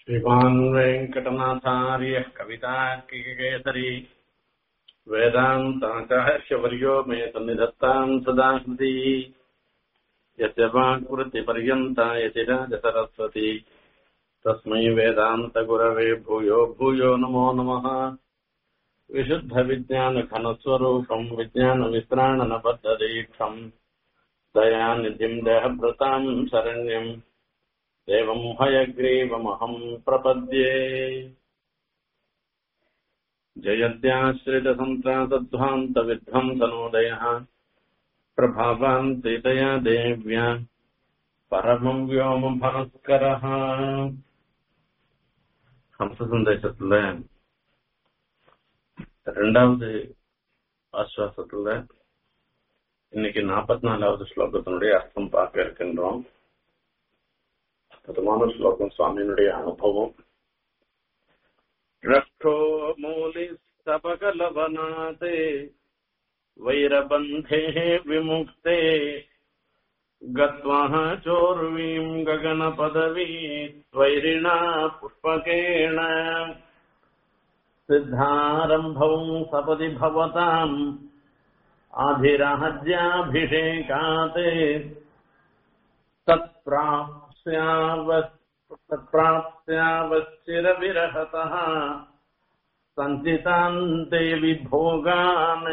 श्रीमान् वेङ्कटनाथार्यः कवितार्किककेसरी वेदान्ताचार्यवर्यो मे सन्निधत्ताम् सदा हृदि यस्य वाक्कृतिपर्यन्ता यतिराजसरस्वती तस्मै वेदान्तगुरवे भूयो भूयो नमो नमः विशुद्धविज्ञानघनस्वरूपम् विज्ञानवित्राणनबद्धदीक्षम् दयानिधिम् देहभृताम् शरण्यम् देवम् हयग्रीवमहम् प्रपद्ये जयत्याश्रितसन्त्रासध्वान्तविध्वंसनोदयः प्रभावान् सीतया देव्या பரமம் வியோம பாஸ்கரஹ ஹம்ச சந்தேசத்துல ரெண்டாவது ஆஸ்வாசத்துல இன்னைக்கு நாற்பத்தி நாலாவது ஸ்லோகத்தினுடைய அர்த்தம் பார்க்க இருக்கின்றோம் அற்புதமான ஸ்லோகம் சுவாமியினுடைய அனுபவம் ரக்ஷோ மூலி சபகலவனாதே வைரபந்தே விமுக்தே गत्वा चोर्वीम् गगनपदवी त्वैरिणा पुष्पकेण सिद्धारम्भौ सपदि भवताम् आधिराज्याभिषेकात् तत्प्राप्स्यावश्चिरविरहतः सञ्चितान्ते विभोगान्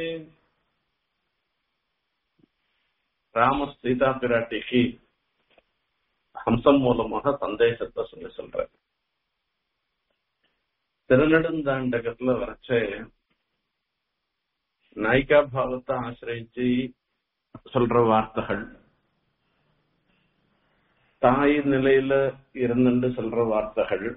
ராம சீதா பிராட்டிக்கு ஹம்சம் மூலமாக சந்தேசத்தை சொல்லி சொல்ற திருநெடுந்தாண்டகத்துல வரைச்ச நாயிகா பாவத்தை ஆசிரிச்சு சொல்ற வார்த்தைகள் தாய் நிலையில இருந்துட்டு சொல்ற வார்த்தைகள்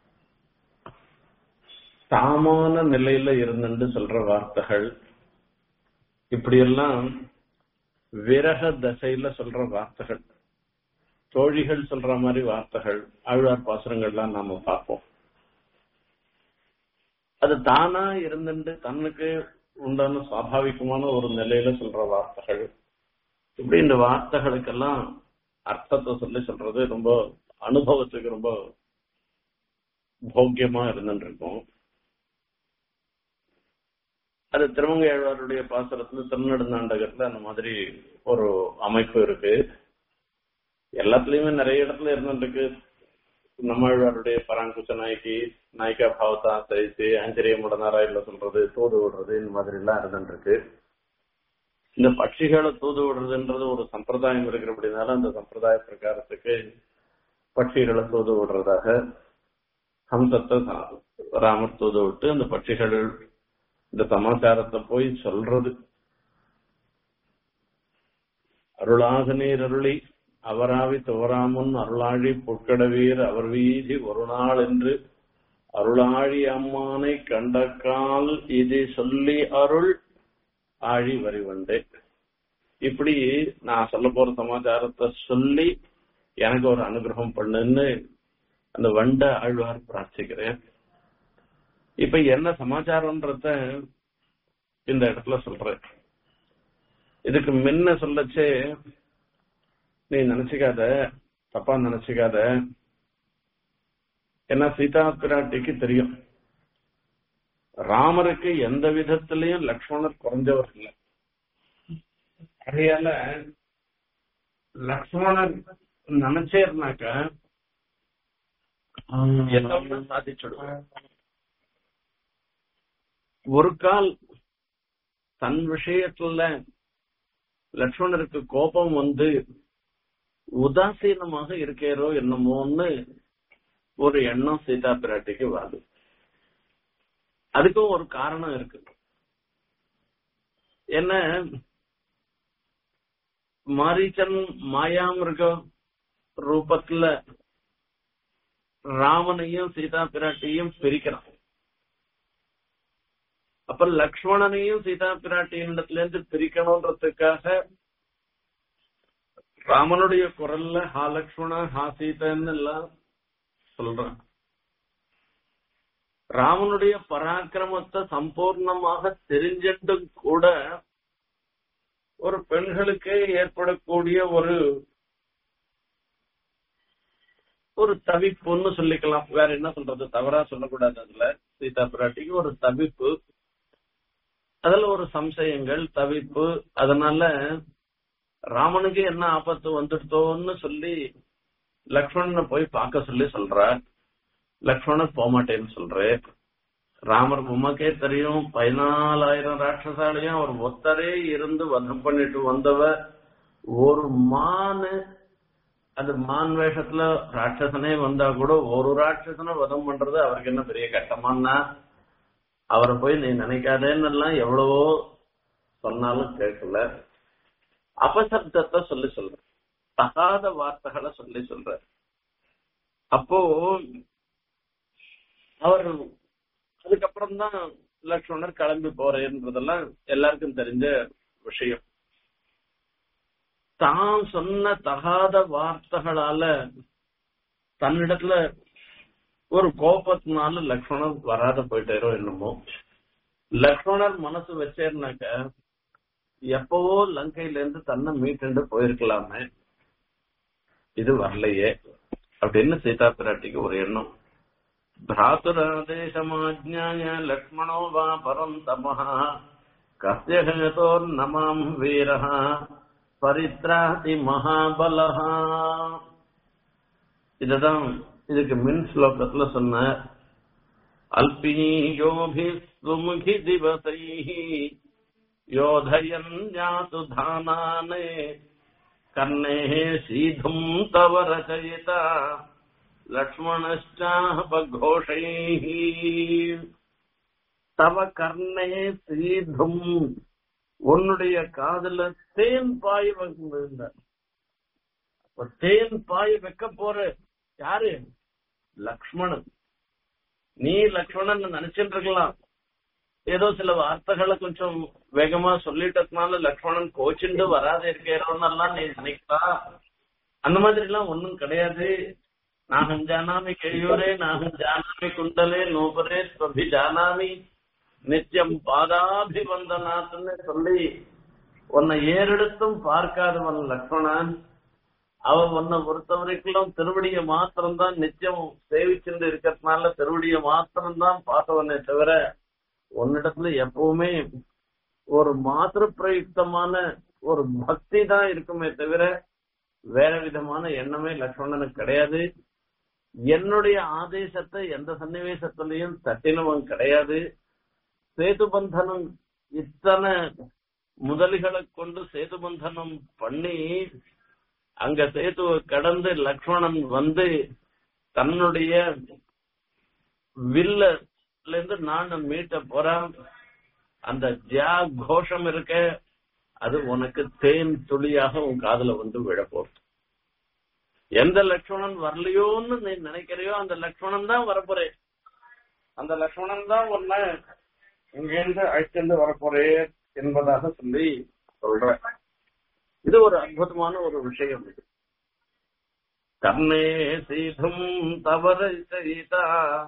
தாமான நிலையில இருந்துட்டு சொல்ற வார்த்தைகள் இப்படியெல்லாம் விரக தசையில சொல்ற வார்த்தைகள் தோழிகள் சொல்ற மாதிரி வார்த்தைகள் ஆழ்வார் பாசுரங்கள்லாம் நாம பார்ப்போம் அது தானா இருந்துட்டு தன்னுக்கு உண்டான சுவாபாவிகமான ஒரு நிலையில சொல்ற வார்த்தைகள் இப்படி இந்த வார்த்தைகளுக்கெல்லாம் அர்த்தத்தை சொல்லி சொல்றது ரொம்ப அனுபவத்துக்கு ரொம்ப போக்கியமா இருந்துட்டு இருக்கும் அது திருமங்கையாழ்வாருடைய பாசுரத்துல திருநெடுந்தாண்டகத்துல அந்த மாதிரி ஒரு அமைப்பு இருக்கு எல்லாத்துலயுமே நிறைய இடத்துல இருந்துருக்கு நம்மாழ்வாருடைய பராங்குச்ச நாய்க்கு நாய்க்கா பாவத்தா சரித்து அஞ்சரிய முடனாராயில சொல்றது தூது விடுறது இந்த மாதிரி எல்லாம் இருந்துருக்கு இந்த பட்சிகளை தூது விடுறதுன்றது ஒரு சம்பிரதாயம் இருக்கிறபடினால அந்த சம்பிரதாய பிரகாரத்துக்கு பட்சிகளை தூது விடுறதாக ஹம்சத்தை ராமர் தூது விட்டு அந்த பட்சிகள் இந்த சமாச்சாரத்தை போய் சொல்றது அருளாக நீர் அருளி அவராவி துவராமுன் அருளாழி புட்கடவீர் அவர் வீதி ஒரு நாள் என்று அருளாழி அம்மானை கண்டக்கால் இது சொல்லி அருள் ஆழி வரிவண்டே இப்படி நான் சொல்ல போற சமாச்சாரத்தை சொல்லி எனக்கு ஒரு அனுகிரகம் பண்ணுன்னு அந்த வண்ட ஆழ்வார் பிரார்த்திக்கிறேன் இப்ப என்ன சமாச்சாரம்ன்றத இந்த இடத்துல சொல்றேன் இதுக்கு முன்ன சொல்லச்சே நீ நினைச்சுக்காத தப்பா நினைச்சுக்காத ஏன்னா சீதா பிராட்டிக்கு தெரியும் ராமருக்கு எந்த விதத்திலையும் லக்ஷ்மணர் குறைஞ்சவர் இல்லை அதையால லக்ஷ்மணர் நினைச்சேர்னாக்க எல்லாமே சாதிச்சுடுவேன் ஒரு கால் தன் விஷயத்துல லக்ஷ்மணருக்கு கோபம் வந்து உதாசீனமாக இருக்கிறோ என்னமோன்னு ஒரு எண்ணம் சீதா பிராட்டிக்கு வருது அதுக்கும் ஒரு காரணம் இருக்கு என்ன மாரீச்சன் மாயாமிருக ரூபத்துல ராமனையும் சீதா பிராட்டியும் பிரிக்கிறான் அப்ப லக்ஷ்மணனையும் சீதா பிராட்டியினிடத்துல இருந்து பிரிக்கணும்ன்றதுக்காக ராமனுடைய குரல்ல ஹா லக்ஷ்மணா ஹா சீதன்னு எல்லாம் சொல்றான் ராமனுடைய பராக்கிரமத்தை சம்பூர்ணமாக தெரிஞ்சிட்டும் கூட ஒரு பெண்களுக்கே ஏற்படக்கூடிய ஒரு ஒரு தவிப்புன்னு சொல்லிக்கலாம் வேற என்ன சொல்றது தவறா சொல்லக்கூடாது அதுல சீதா பிராட்டிக்கு ஒரு தவிப்பு அதுல ஒரு சம்சயங்கள் தவிப்பு அதனால ராமனுக்கு என்ன ஆபத்து வந்துடுதோன்னு சொல்லி லக்ஷ்மணனை போய் பார்க்க சொல்லி சொல்ற லக்ஷ்மணன் போகமாட்டேன்னு சொல்றேன் ராமர் உமக்கே தெரியும் பதினாலாயிரம் ராட்சசாலையும் அவர் ஒத்தரே இருந்து வதம் பண்ணிட்டு வந்தவ ஒரு மானு அது மான் வேஷத்துல ராட்சசனே வந்தா கூட ஒரு ராட்சசனை வதம் பண்றது அவருக்கு என்ன பெரிய கட்டமான்னா அவரை போய் நீ நினைக்காதேன்னு எல்லாம் எவ்வளவோ சொன்னாலும் கேட்கல அபசப்தத்தை சொல்லி சொல்ற தகாத வார்த்தைகளை சொல்லி சொல்ற அப்போ அவர் அதுக்கப்புறம் தான் லக்ஷ்மணர் கிளம்பி போறேன்றதெல்லாம் எல்லாருக்கும் தெரிஞ்ச விஷயம் தான் சொன்ன தகாத வார்த்தைகளால தன்னிடத்துல ஒரு கோபத்தினால லக்ஷ்மணர் வராத போயிட்டாரோ என்னமோ லக்ஷ்மணர் மனசு வச்சேர்னாக்க எப்பவோ லங்கையில இருந்து தன்னை மீட்டு போயிருக்கலாமே இது வரலையே அப்படின்னு சீதா பிராட்டிக்கு ஒரு எண்ணம் भ्रातुरादेशमाज्ञाय लक्ष्मणो वा परम् तपः कस्य हेतोर्नमाम् वीरः परित्राति மகாபலः இதுதான் இதுக்கு மின் ஸ்லோகத்துல சொன்ன அல்பீயோபி சுமுகி திவசைः योधयन् जातु धानाने कर्णेः सीधुम् तव रचयिता லக்ஷ்மணஷ்டாபഘോഷைः தவ கர்ணே சீதும் உன்னுடைய காதுல தேன் பாய் வைந்தார் அப்ப தேன் பாய் வைக்க போற யாரு லக்ஷ்மணன் நீ லக்ஷ்மணன் நினைச்சிட்டு இருக்கலாம் ஏதோ சில வார்த்தைகளை கொஞ்சம் வேகமா சொல்லிட்டதுனால லக்ஷ்மணன் கோச்சிண்டு வராது இருக்கிறோன்னெல்லாம் நீ நினைக்கலாம் அந்த மாதிரி எல்லாம் ஒண்ணும் கிடையாது நாகம் ஜானாமி கேயூரே நாகம் ஜானாமி குண்டலே நூபரே ஸ்வபி ஜானாமி நித்தியம் பாதாபிவந்தனாத்னு சொல்லி உன்னை ஏறெடுத்தும் பார்க்காதவன் லக்ஷ்மணன் அவன் உன்னை பொறுத்த வரைக்கும் திருவடிய மாத்திரம்தான் நித்தியம் சேவிச்சுட்டு இருக்கிறதுனால திருவடிய மாத்திரம்தான் பார்த்தவனே தவிர உன்னிடத்துல எப்பவுமே ஒரு மாத்திர பிரயுக்தமான ஒரு பக்தி தான் இருக்குமே தவிர வேற விதமான எண்ணமே லக்ஷ்மணனுக்கு கிடையாது என்னுடைய ஆதேசத்தை எந்த சன்னிவேசத்திலையும் தட்டினவன் கிடையாது சேது பந்தனம் இத்தனை முதலிகளை கொண்டு சேது பந்தனம் பண்ணி அங்க சேதுவை கடந்து லக்ஷ்மணன் வந்து தன்னுடைய வில்ல இருந்து நான் மீட்ட போறான் அந்த ஜியா கோஷம் இருக்க அது உனக்கு தேன் துளியாக உன் காதுல வந்து விழப்போகுது எந்த லக்ஷ்மணன் வரலையோன்னு நீ நினைக்கிறையோ அந்த லக்ஷ்மணன் தான் வரப்போறே அந்த லக்ஷ்மணன் தான் உன்னை இங்கிருந்து அழைச்சிருந்து வரப்போறே என்பதாக சொல்லி சொல்ற இது ஒரு அற்புதமான ஒரு விஷயம் இது கர்ணே சீதும் தவற சீதா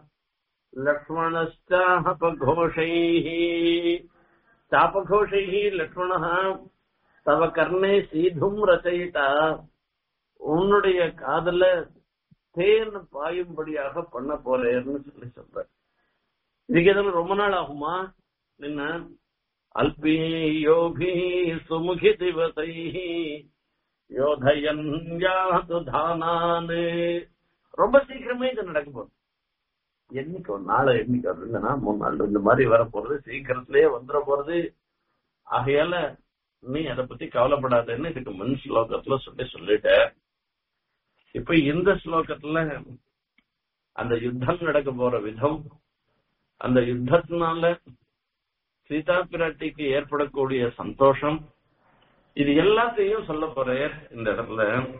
லக்ஷ்மணஸ்டாபகோஷைः चापघोषैः லக்ஷ்மணः தவ கர்ணே சீதும் ரச்சயிதா உன்னுடைய காதல தேன் பாயும்படியாக பண்ண போறேன்னு சொல்லி சொல்ற இதுக்கு எதுவும் ரொம்ப நாள் ஆகுமா என்ன அல்பியோபி சுமுகி திவசை யோதயன் யாது தானானு ரொம்ப சீக்கிரமே இது நடக்க போகுது என்னைக்கு ஒரு நாளை என்னைக்கு ஒரு ரெண்டு நாள் மூணு நாள் இந்த மாதிரி வர போறது சீக்கிரத்திலேயே வந்துட போறது ஆகையால நீ அதை பத்தி கவலைப்படாதன்னு இதுக்கு முன் ஸ்லோகத்துல சொல்லி சொல்லிட்ட இப்ப இந்த ஸ்லோகத்துல அந்த யுத்தம் நடக்க போற விதம் அந்த யுத்தத்தினால சீதா பிராட்டிக்கு ஏற்படக்கூடிய சந்தோஷம் இது எல்லாத்தையும் சொல்ல போறேன் இந்த இடத்துல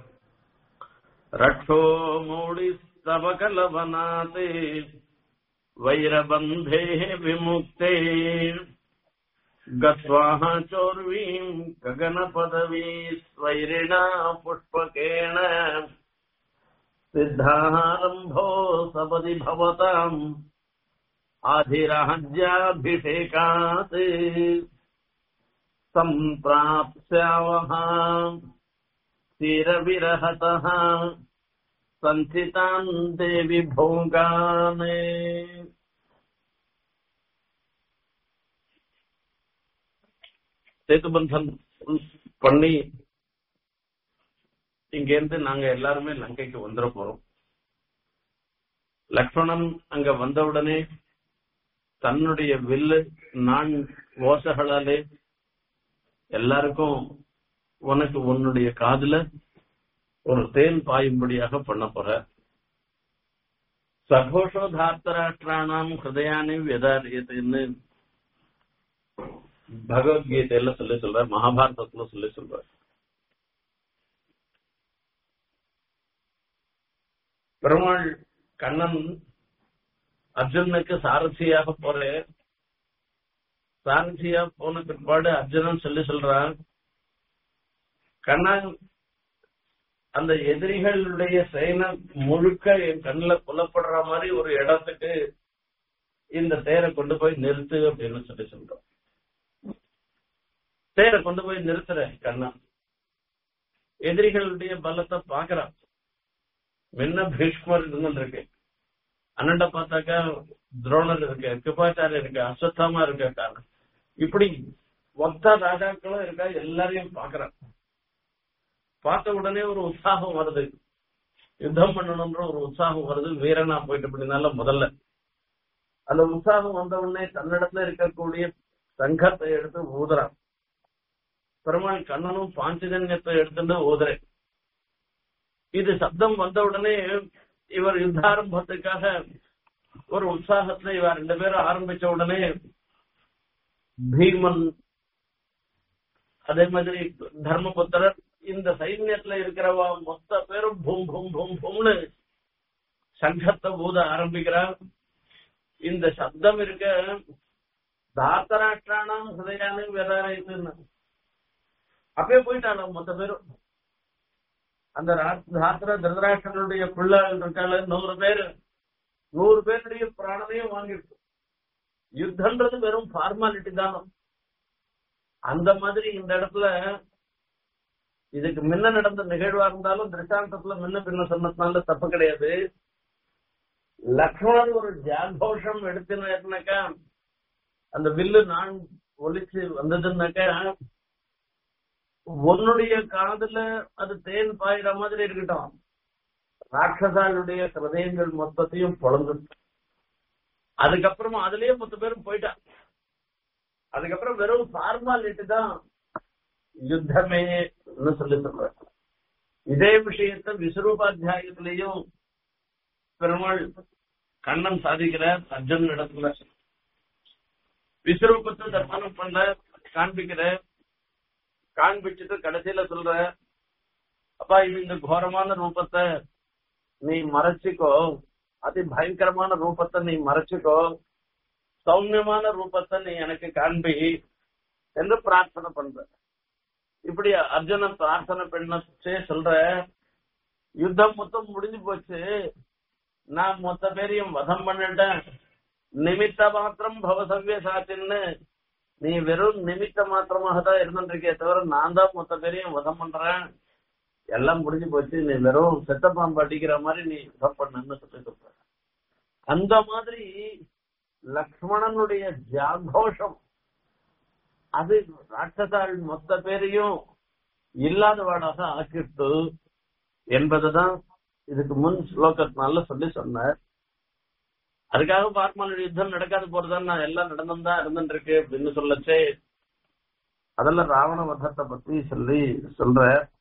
ரட்சோ மூடி स्तवकलवनाते वैरबन्धे विमुक्ते गत्वा चोर्वीम् गगनपदवी स्वैरिणा पुष्पकेण सिद्धारम्भो सपदि भवताम् आधिराज्याभिषेकात् सम्प्राप्स्यावः चिरविरहतः சந்திதான் தேவி போங்கானே சேதுபந்தன் பண்ணி இங்கேருந்து நாங்க எல்லாருமே லங்கைக்கு வந்துட போறோம் லக்ஷ்மணன் அங்க வந்தவுடனே தன்னுடைய வில்லு நான் ஓசைகளாலே எல்லாருக்கும் உனக்கு உன்னுடைய காதுல ஒரு தேன் பாயும்படியாக பண்ண போற சகோஷோதார்த்தராஷ்டிராணாம் ஹிருதயானி வியதாரியத்துன்னு பகவத்கீதையில சொல்லி சொல்ற மகாபாரதத்துல சொல்லி சொல்ற பெருமாள் கண்ணன் அர்ஜுனுக்கு சாரதியாக போற சாரதியா போன பிற்பாடு அர்ஜுனன் சொல்லி சொல்றான் கண்ணன் அந்த எதிரிகளுடைய செயலை முழுக்க என் கண்ணுல புலப்படுற மாதிரி ஒரு இடத்துக்கு இந்த தேரை கொண்டு போய் நிறுத்து அப்படின்னு சொல்லி சொல்றோம் தேரை கொண்டு போய் நிறுத்துற கண்ணா எதிரிகளுடைய பலத்தை பாக்குறான் முன்ன பீஷ்மர் இருந்துருக்கு அண்ணன்ட பார்த்தாக்கா துரோணர் இருக்கு கிருபாச்சாரியர் இருக்கு அஸ்வத்தாமா இருக்க இப்படி மொத்த ராஜாக்களும் இருக்கா எல்லாரையும் பாக்குறான் பார்த்த உடனே ஒரு உற்சாகம் வருது யுத்தம் பண்ணணும்ன்ற ஒரு உற்சாகம் வருது வீரனா போயிட்டு அப்படினால முதல்ல அந்த உற்சாகம் வந்த உடனே தன்னிடத்துல இருக்கக்கூடிய சங்கத்தை எடுத்து ஊதுறான் பெருமாள் கண்ணனும் பாஞ்சஜன்யத்தை எடுத்துட்டு ஊதுறேன் இது சப்தம் வந்த உடனே இவர் யுத்தாரம்பத்துக்காக ஒரு உற்சாகத்துல இவர் ரெண்டு பேரும் ஆரம்பிச்ச உடனே பீமன் அதே மாதிரி தர்மபுத்திரர் இந்த சைன்யத்துல இருக்கிறவா மொத்த பேரும் பூம் பூம் பூம் பூம்னு சங்கத்தை ஊத ஆரம்பிக்கிறார் இந்த சப்தம் இருக்க தாத்தராஷ்டிரானாம் ஹிருதயானு வேதாரன்னு அப்பயே போயிட்டாங்க மொத்த பேரும் அந்த தாத்திர திருதராஷ்டனுடைய பிள்ளைகள் இருக்கால நூறு பேர் நூறு பேருடைய பிராணனையும் வாங்கிருக்கு யுத்தன்றது வெறும் ஃபார்மாலிட்டி தான் அந்த மாதிரி இந்த இடத்துல இதுக்கு முன்ன நடந்த நிகழ்வா இருந்தாலும் திருஷ்டாந்தத்துல முன்ன பின்ன சொன்னதுனால தப்பு கிடையாது லக்ஷ்மணன் ஒரு ஜாகோஷம் எடுத்துனாக்கா அந்த வில்லு நான் ஒழிச்சு வந்ததுன்னாக்கா உன்னுடைய காதுல அது தேன் பாயிற மாதிரி இருக்கட்டும் ராட்சசாளுடைய ஹிருதயங்கள் மொத்தத்தையும் பொழந்து அதுக்கப்புறமா அதுலயே மொத்த பேரும் போயிட்டா அதுக்கப்புறம் வெறும் ஃபார்மாலிட்டி தான் யுத்தமே சொல்லி சொல்ற இதே விஷயத்த விஸ்வரூபாத்தியாயத்திலையும் பெருமாள் கண்ணன் சாதிக்கிற அர்ஜுன் இடத்துல விஸ்வரூபத்தை தர்ப்பணம் பண்ண காண்பிக்கிற காண்பிச்சுட்டு கடைசியில சொல்ற அப்பா இது இந்த கோரமான ரூபத்தை நீ மறைச்சிக்கோ அதி பயங்கரமான ரூபத்தை நீ மறைச்சிக்கோ சௌமியமான ரூபத்தை நீ எனக்கு காண்பி என்று பிரார்த்தனை பண்ற இப்படி அர்ஜுனன் பிரார்த்தனை பண்ணச்சே சொல்ற யுத்தம் மொத்தம் முடிஞ்சு போச்சு நான் மொத்த பேரையும் வதம் பண்ணிட்டேன் நிமித்த மாத்திரம் பவசவ்ய சாத்தின்னு நீ வெறும் நிமித்த மாத்திரமாக தான் இருந்துருக்கே தவிர நான் தான் மொத்த பேரையும் வதம் பண்றேன் எல்லாம் முடிஞ்சு போச்சு நீ வெறும் செத்த பாம்பு அடிக்கிற மாதிரி நீ யுத்தம் பண்ணுன்னு சொல்லி சொல்ற அந்த மாதிரி லக்ஷ்மணனுடைய ஜாகோஷம் அது ராட்சசாள் மொத்த பேரையும் இல்லாதவாடாக ஆக்கிட்டு என்பதுதான் இதுக்கு முன் ஸ்லோகத்தினால சொல்லி சொன்னார் அதுக்காக பார்மானுடைய யுத்தம் நடக்காது போறதுதான் நான் எல்லாம் நடந்துதான் இருந்துட்டு இருக்கு அப்படின்னு சொல்லச்சே அதெல்லாம் ராவண வதத்தை பத்தி சொல்லி சொல்ற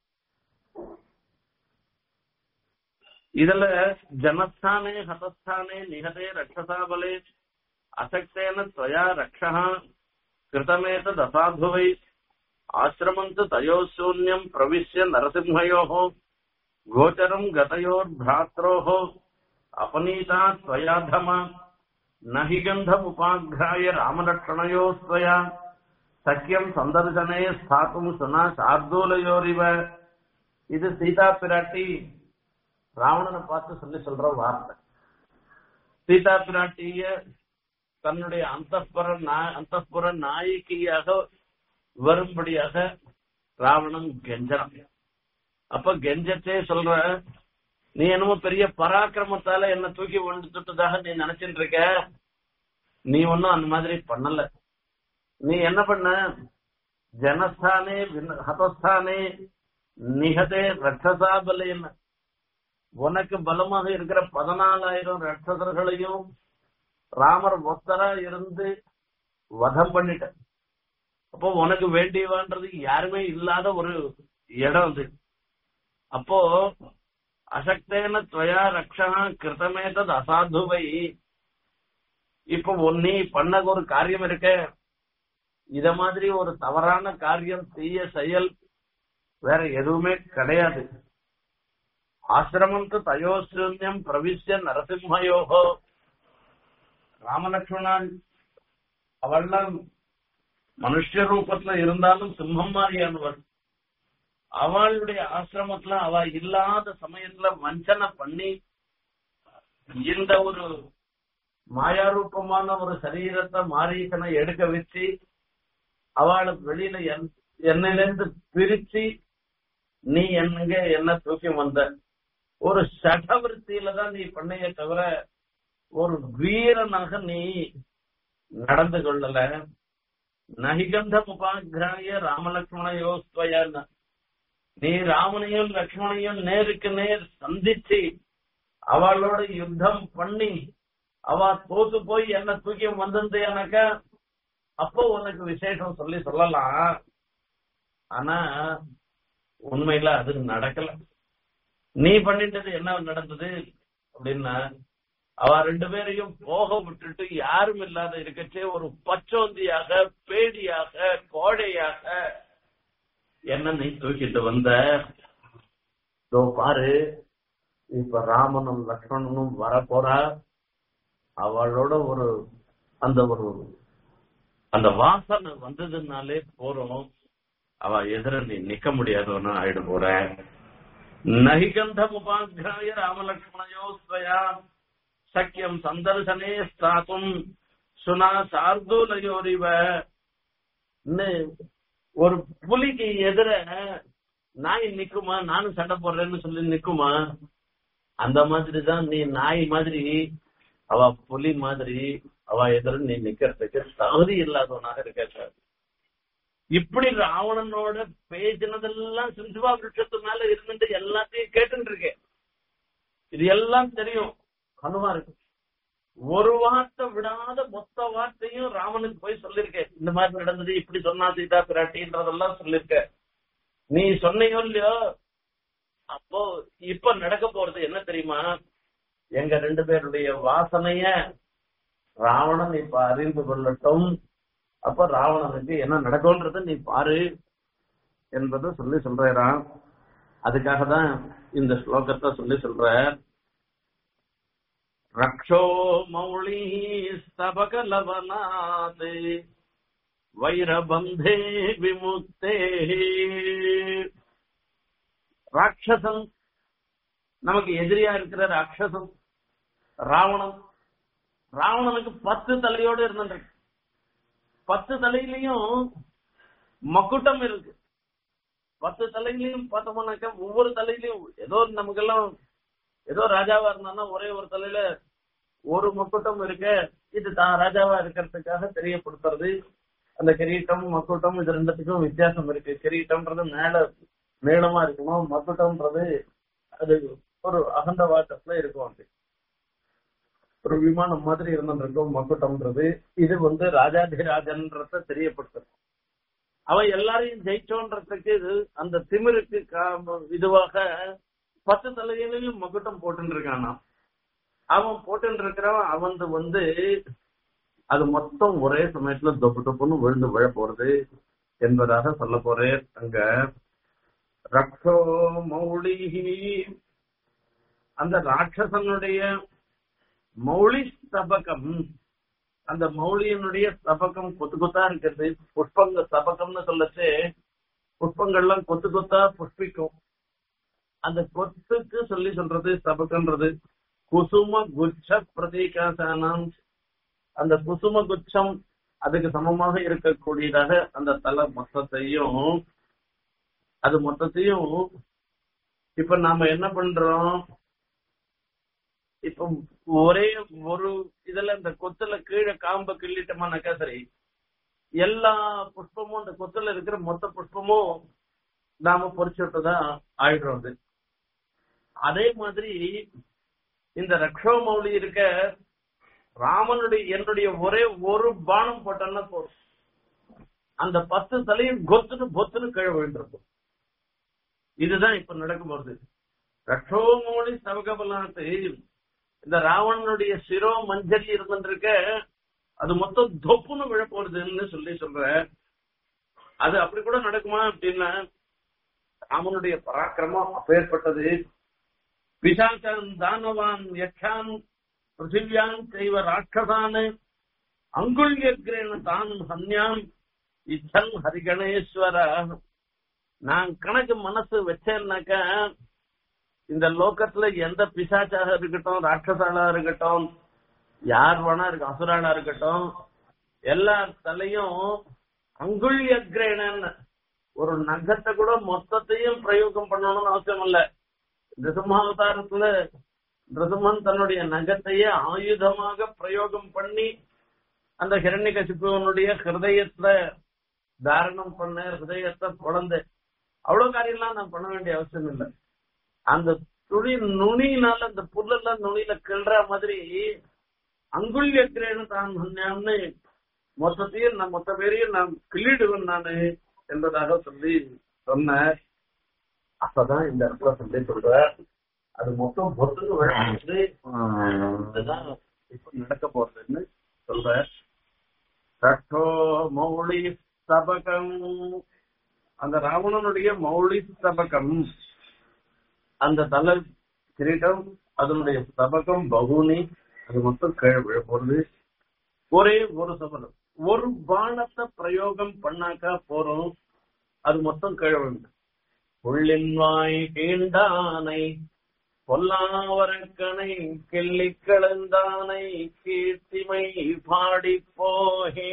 இதுல ஜனஸ்தானே ஹதஸ்தானே நிகதே ரக்ஷசாபலே அசக்தேன त्वया ரக்ஷः கிருதமேத தசாதுவை ஆசிரமந்து தயோ சூன்யம் பிரவிஷ்ய நரசிம்ஹயோः கோச்சரம் கதயோர் भ्रात्रोः अपनीता त्वया धम न हि गन्धमुपाघ्राय रामलक्षणयोस्त्वया சக்கியம் சந்தர்சனே ஸ்தாத்தும் சுனா சார்தூலையோரிவ இது சீதா பிராட்டி ராவணனை பார்த்து சொல்லி சொல்ற வார்த்தை சீதா பிராட்டிய தன்னுடைய அந்தப்புற அந்தப்புற நாயகியாக வரும்படியாக ராவணன் கெஞ்சறான் அப்ப கெஞ்சத்தே சொல்ற நீ என்னமோ பெரிய பராக்கிரமத்தால என்ன தூக்கி வந்துட்டதாக நீ நினைச்சிட்டு இருக்க நீ ஒன்னும் அந்த மாதிரி பண்ணல நீ என்ன பண்ண ஜனஸ்தானே வின- ஹதஸ்தானே நிகதே ரட்சசா பலேன உனக்கு பலமாக இருக்கிற பதினாலாயிரம் ரட்சசர்களையும் ராமர் ஒத்தரா இருந்து வதம் பண்ணிட்ட அப்போ உனக்கு வேண்டியவான்றது யாருமே இல்லாத ஒரு இடம் அது அப்போ அசக்தேன துவயா ரக்ஷா கிருத்தமேதது அசாதுவை இப்போ உன் நீ பண்ண ஒரு காரியம் இருக்க இத மாதிரி ஒரு தவறான காரியம் தீய செயல் வேற எதுவுமே கிடையாது ஆசிரமம் தயோசூன்யம் பிரவிஷ்ய நரசிம்மயோகோ ராமலட்சுமணன் அவள்லாம் மனுஷ ரூபத்துல இருந்தாலும் சிம்மம் மாதிரியானவர் அவளுடைய ஆசிரமத்துல அவ இல்லாத சமயத்துல வஞ்சனை பண்ணி இந்த ஒரு மாயாரூபமான ஒரு சரீரத்தை மாரீசனை எடுக்க வச்சு அவளை வெளியில என்- என்னிலிருந்து பிரிச்சு நீ எங்க என்ன தூக்கி வந்த ஒரு சடவிருத்தியில தான் நீ பண்ணைய தவிர ஒரு வீரனாக நீ நடந்து கொள்ளல நகிகந்த உபாகிராய ராமலட்சுமணயோஸ்வயன் நீ ராமனையும் லக்ஷ்மணையும் நேருக்கு நேர் சந்திச்சு அவளோட யுத்தம் பண்ணி அவ தோத்து போய் என்ன தூக்கி வந்திருந்தேனாக்கா அப்போ உனக்கு விசேஷம் சொல்லி சொல்லலாம் ஆனா உண்மையில அது நடக்கல நீ பண்ணிட்டது என்ன நடந்தது அப்படின்னா அவ ரெண்டு பேரையும் போக விட்டுட்டு யாரும் இல்லாத இருக்கச்சே ஒரு பச்சோந்தியாக பேடியாக கோழையாக என்ன நீ தூக்கிட்டு வந்த இதோ பாரு இப்ப ராமனும் லக்ஷ்மணனும் வர போறா அவளோட ஒரு அந்த ஒரு அந்த வாசனை வந்ததுனாலே போறோம் அவ எதிர நீ நிக்க முடியாதவனா ஆயிடு போற நகிகந்தம் உபாகிராய ராமலக்ஷ்மணயோ ஸ்வயா சக்கியம் சந்தர்சனே ஸ்தாத்தும் சுனா சார்தூலயோரிவ ஒரு புலிக்கு எதிர நாய் நிக்குமா நானும் சண்டை போடுறேன்னு சொல்லி நிக்குமா அந்த மாதிரி தான் நீ நாய் மாதிரி அவ புலி மாதிரி அவ எதிர நீ நிக்கிறதுக்கு தகுதி இல்லாதவனாக இருக்க இப்படி ராவணனோட பேசினதெல்லாம் சிந்துவா விருட்சத்து மேல இருந்துட்டு எல்லாத்தையும் கேட்டுட்டு இருக்கேன் இது எல்லாம் தெரியும் ஹனுமாருக்கு ஒரு வார்த்தை விடாத மொத்த வார்த்தையும் ராமனுக்கு போய் சொல்லிருக்கேன் இந்த மாதிரி நடந்தது இப்படி சொன்னா சீதா பிராட்டின்றதெல்லாம் சொல்லிருக்க நீ சொன்னையோ இல்லையோ அப்போ இப்ப நடக்க போறது என்ன தெரியுமா எங்க ரெண்டு பேருடைய வாசனைய ராவணன் இப்ப அறிந்து கொள்ளட்டும் அப்ப ராவணனுக்கு என்ன நடக்கும்ன்றது நீ பாரு என்பதை சொல்லி சொல்றாராம் அதுக்காக தான் இந்த ஸ்லோகத்தை சொல்லி சொல்ற ரக்ஷோ மௌளி ஸ்தபகலவனாத் வைரபந்தே விமுக்தே ராட்சசன் நமக்கு எதிரியா இருக்கிற ராட்சசன் ராவணன் ராவணனுக்கு பத்து தலையோடு இருந்துருக்கு பத்து தலையிலையும் மக்குட்டம் இருக்கு பத்து தலையிலையும் பார்த்தோம்னாக்கா ஒவ்வொரு தலையிலையும் ஏதோ நமக்கெல்லாம் ஏதோ ராஜாவா இருந்தான்னா ஒரே ஒரு தலையில ஒரு மக்குட்டம் இருக்க இது தான் ராஜாவா இருக்கிறதுக்காக தெரியப்படுத்துறது அந்த கிரீட்டம் மக்குட்டம் இது ரெண்டுத்துக்கும் வித்தியாசம் இருக்கு கிரீட்டம்ன்றது மேல நீளமா இருக்கணும் மக்குட்டம்ன்றது அது ஒரு அகண்ட வாட்டத்துல இருக்கும் அது ஒரு விமானம் மாதிரி இருந்திருக்கும் மக்குட்டம்ன்றது இது வந்து ராஜாதிராஜன்றத தெரியப்படுத்துறது அவன் எல்லாரையும் ஜெயிச்சோன்றதுக்கு இது அந்த திமிருக்கு கா- இதுவாக பத்து தலையிலையும் மகுட்டம் போட்டுன்னு இருக்கானா அவன் போட்டுன்னு இருக்கிறவன் அவன் வந்து அது மொத்தம் ஒரே சமயத்துல தொப்பு தொப்புன்னு விழுந்து விழ போறது என்பதாக சொல்ல போறேன் அங்க ரக்ஷோ மௌலிஹி அந்த ராட்சசனுடைய மௌலி ஸ்தபகம் அந்த மௌலியனுடைய ஸ்தபகம் கொத்து கொத்தா இருக்கிறது புஷ்பங்க ஸ்தபகம்னு சொல்லச்சு புஷ்பங்கள்லாம் கொத்து கொத்தா புஷ்பிக்கும் அந்த கொத்துக்கு சொல்லி சொல்றது ஸ்தபகன்றது குசும குச்ச பிரதீகாசானம் அந்த குசும குச்சம் அதுக்கு சமமாக இருக்கக்கூடியதாக அந்த தலை மொத்தத்தையும் அது மொத்தத்தையும் இப்ப நாம என்ன பண்றோம் இப்ப ஒரே ஒரு இதுல இந்த கொத்துல கீழே காம்ப கிள்ளிட்டோமானாக்கா சரி எல்லா புஷ்பமும் அந்த கொத்துல இருக்கிற மொத்த புஷ்பமும் நாம பொறிச்சுட்டுதான் ஆயிடுறோம் அது அதே மாதிரி இந்த ரக்ஷோமௌலி இருக்க ராமனுடைய என்னுடைய ஒரே ஒரு பானம் போட்டோன்னா போதும் அந்த பத்து தலையும் கொத்துன்னு பொத்துன்னு கீழே விழுந்திருக்கும் இதுதான் இப்ப நடக்க போறது ரக்ஷோமௌலி சவகபலாத்து இந்த ராவணனுடைய சிரோ மஞ்சள் இருந்திருக்க அது மொத்தம் தொப்புன்னு விழ போறதுன்னு சொல்லி சொல்ற அது அப்படி கூட நடக்குமா அப்படின்னா ராமனுடைய பராக்கிரமம் அப்பேற்பட்டது பிசாச்சான் தானவான் யக்ஷான் பிருத்திவியான் செய்வ ராட்சசான் அங்குள்யக்ரேன தான் ஹன்யான் இச்சன் ஹரிகணேஸ்வர நான் கணக்கு மனசு வச்சேன்னாக்கா இந்த லோகத்துல எந்த பிசாச்சாக இருக்கட்டும் ராட்சசாலா இருக்கட்டும் யார் வேணா இருக்கு அசுராளா இருக்கட்டும் எல்லா தலையும் அங்குள்யக்ரேனன்னு ஒரு நகத்தை கூட மொத்தத்தையும் பிரயோகம் பண்ணணும்னு அவசியம் இல்ல நிருசிம்மாவதாரத்துல நிருசிம்மன் தன்னுடைய நகத்தையே ஆயுதமாக பிரயோகம் பண்ணி அந்த ஹிரண்யகசிப்புவனுடைய ஹிருதயத்துல தாரணம் பண்ண ஹிருதயத்தை குழந்தை அவ்வளவு காரியம்லாம் நான் பண்ண வேண்டிய அவசியம் இல்லை அந்த துணி நுனியினால அந்த புல்லெல்லாம் நுனியில கிள்ற மாதிரி அங்குள்யக்கிறேன்னு தான் சொன்னான்னு மொத்தத்தையும் நான் மொத்த பேரையும் நான் கிள்ளிடுவேன் நானு என்பதாக சொல்லி சொன்ன அப்பதான் இந்த இடத்துல சொல்லி சொல்ற அது மொத்தம் பொறுத்துக்கு விழுந்து இதுதான் இப்ப நடக்க போறதுன்னு சொல்ற கட்டோ மௌளி ஸ்தபகம் அந்த ராவணனுடைய மௌளி ஸ்தபகம் அந்த தலை கிரீட்டம் அதனுடைய ஸ்தபகம் பகுனி அது மொத்தம் கீழே விழ போறது ஒரே ஒரு சபலம் ஒரு பானத்தை பிரயோகம் பண்ணாக்கா போறோம் அது மொத்தம் கீழே விழுந்து உள்ளின் வாய் கீண்டானை பொல்லாவரக்கனை கிள்ளி கலந்தானை கீர்த்திமை பாடி போகே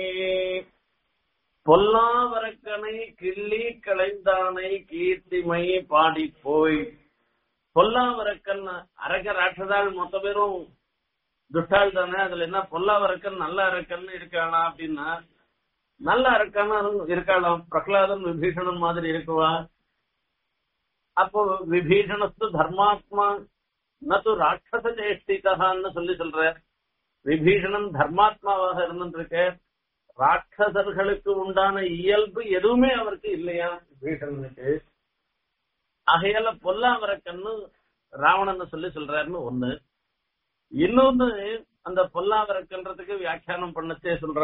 பொல்லாவரக்கனை கிள்ளி களைந்தானை கீர்த்திமை பாடி போய் பொல்லாவரக்கன் அரக்க ராட்சதாள் மொத்த பேரும் துட்டாள் தானே அதுல என்ன பொல்லாவரக்கன் நல்ல அரக்கன் இருக்கானா அப்படின்னா நல்ல அரக்கான இருக்கலாம் பிரகலாதன் விபீஷணன் மாதிரி இருக்குவா அப்போ விபீஷணஸ்து தர்மாத்மா நது ராட்சச சேஷ்டிதான்னு சொல்லி சொல்ற விபீஷணன் தர்மாத்மாவாக இருந்துருக்கு ராட்சசர்களுக்கு உண்டான இயல்பு எதுவுமே அவருக்கு இல்லையா விபீஷணனுக்கு ஆகையால பொல்லாவரக்கன்னு ராவணன் சொல்லி சொல்றாருன்னு ஒண்ணு இன்னொன்னு அந்த பொல்லாவரக்கன்றதுக்கு வியாக்கியானம் பண்ணச்சே சொல்ற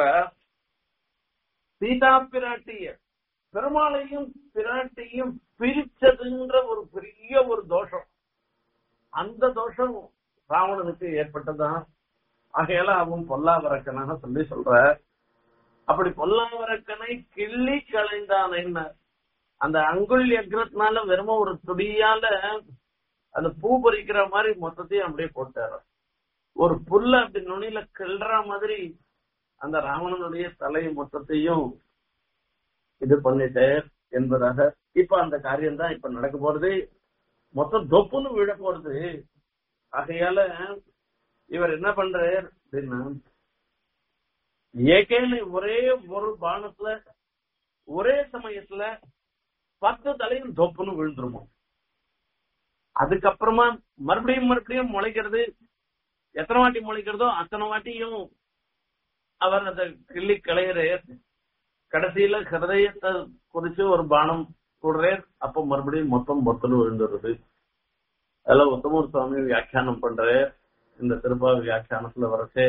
சீதா பிராட்டிய பெருமாளையும் பிராட்டியும் பிரிச்சதுன்ற ஒரு பெரிய ஒரு தோஷம் அந்த தோஷம் ராவணனுக்கு ஏற்பட்டதான் ஆகையால அவன் பொல்லாவரக்கனாக சொல்லி சொல்ற அப்படி பொல்லாவரக்கனை கிள்ளி களைந்தான் என்ன அந்த அங்குள் எக்ரத்னால வெறும ஒரு துடியால அந்த பூ பறிக்கிற மாதிரி மொத்தத்தையும் அப்படியே போட்டாரு ஒரு புல்ல அப்படி நுனியில கிள்ற மாதிரி அந்த ராவணனுடைய தலை மொத்தத்தையும் இது பண்ணிட்டார் என்பதாக இப்ப அந்த காரியம் தான் இப்ப நடக்க போறது மொத்தம் தொப்புன்னு விழ போறது ஆகையால இவர் என்ன பண்றார் அப்படின்னா ஏகேன்னு ஒரே ஒரு பானத்துல ஒரே சமயத்துல பத்து தலையும் தொப்புன்னு விழுந்துருமோ அதுக்கப்புறமா மறுபடியும் மறுபடியும் முளைக்கிறது எத்தனை வாட்டி முளைக்கிறதோ அத்தனை வாட்டியும் அவர் அந்த கிள்ளி களையறார் கடைசியில ஹிருதயத்தை குறிச்சு ஒரு பானம் போடுறார் அப்ப மறுபடியும் மொத்தம் மொத்தம் விழுந்துருது அதெல்லாம் உத்தமூர் சுவாமி வியாக்கியானம் பண்ற இந்த திருப்பாவி வியாக்கியானத்துல வரச்சே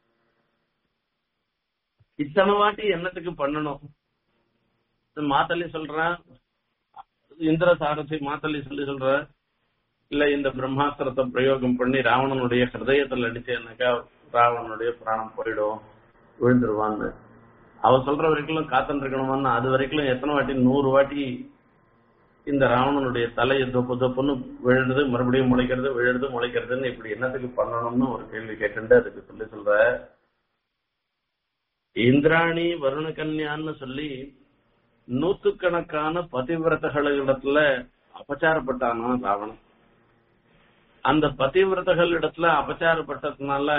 இத்தனை வாட்டி என்னத்துக்கு பண்ணணும் மாத்தள்ளி சொல்றேன் இந்திர சாரதி மாத்தள்ளி சொல்லி சொல்ற இல்ல இந்த பிரம்மாஸ்திரத்தை பிரயோகம் பண்ணி ராவணனுடைய ஹிருதயத்தில் அடிச்சேன்னாக்கா ராவணனுடைய பிராணம் போயிடும் விழுந்துருவான்னு அவ சொல்ற வரைக்கும் காத்துட்டு இருக்கணுமான்னு அது வரைக்கும் எத்தனை வாட்டி நூறு வாட்டி இந்த ராவணனுடைய தலையை தொப்பு தொப்புன்னு விழுறது மறுபடியும் முளைக்கிறது விழுறது முளைக்கிறதுன்னு இப்படி என்னத்துக்கு பண்ணணும்னு ஒரு கேள்வி கேட்டு அதுக்கு சொல்லி சொல்ற இந்திராணி வருண கன்யான்னு சொல்லி நூத்துக்கணக்கான பதிவிரதகளிடத்துல அபச்சாரப்பட்டானா ராவணன் அந்த பதிவிரதகள் இடத்துல அபச்சாரப்பட்டதுனால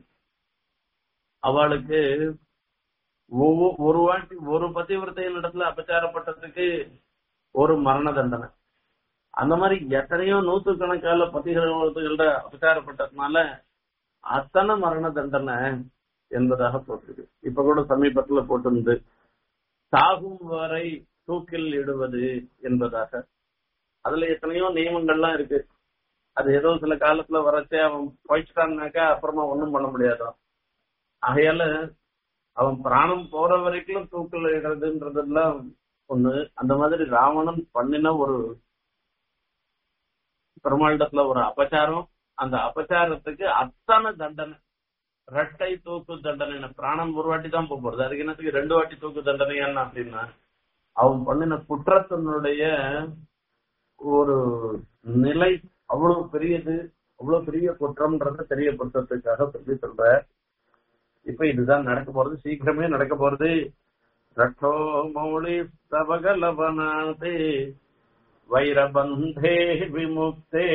அவளுக்கு ஒவ்வொ- ஒரு வாட்டி ஒரு பதிவிரதையின் இடத்துல அபச்சாரப்பட்டதுக்கு ஒரு மரண தண்டனை அந்த மாதிரி எத்தனையோ நூத்துக்கணக்கான பதிகளோட அபச்சாரப்பட்டதுனால அத்தனை மரண தண்டனை என்பதாக போட்டிருக்கு இப்ப கூட சமீபத்துல போட்டிருந்து சாகும் வரை தூக்கில் இடுவது என்பதாக அதுல எத்தனையோ நியமங்கள்லாம் இருக்கு அது ஏதோ சில காலத்துல வரச்சே அவன் போயிட்டான்னாக்கா அப்புறமா ஒண்ணும் பண்ண முடியாதான் ஆகையால அவன் பிராணம் போற வரைக்கும் தூக்கில் இடுறதுன்றதெல்லாம் ஒண்ணு அந்த மாதிரி ராவணன் பண்ணின ஒரு பெருமாளிடத்துல ஒரு அபச்சாரம் அந்த அபச்சாரத்துக்கு அத்தனை தண்டனை ரெட்டை தூக்கு தண்டனை பிராணம் ஒரு வாட்டி தான் போக போறது அதுக்கு என்னத்துக்கு ரெண்டு வாட்டி தூக்கு தண்டனை என்ன அப்படின்னா அவன் பண்ணின குற்றத்தினுடைய ஒரு நிலை அவ்வளவு பெரியது அவ்வளவு பெரிய குற்றம்ன்றத தெரியப்படுத்துறதுக்காக சொல்லி சொல்ற இப்ப இதுதான் நடக்க போறது சீக்கிரமே நடக்க போறது ரட்டோ மௌளி தவகலவனாதே வைரபந்தே விமுக்தே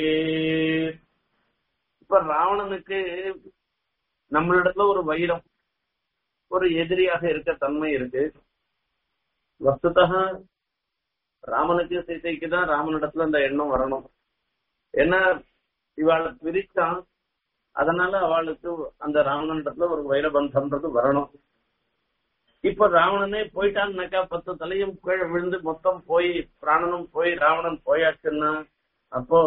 இப்ப ராவணனுக்கு நம்மளிடத்துல ஒரு வைரம் ஒரு எதிரியாக இருக்க தன்மை இருக்கு வஸ்துதா ராமனுக்கு சீதைக்கு தான் ராமனிடத்துல அந்த எண்ணம் வரணும் ஏன்னா இவாளை பிரிச்சான் அதனால அவளுக்கு அந்த ராவணனிடத்துல ஒரு வைரபந்தம்ன்றது வரணும் இப்ப ராவணனே போயிட்டான்னாக்கா பத்து தலையும் கீழே விழுந்து மொத்தம் போய் பிராணனும் போய் ராவணன் போயாச்சுன்னா அப்போ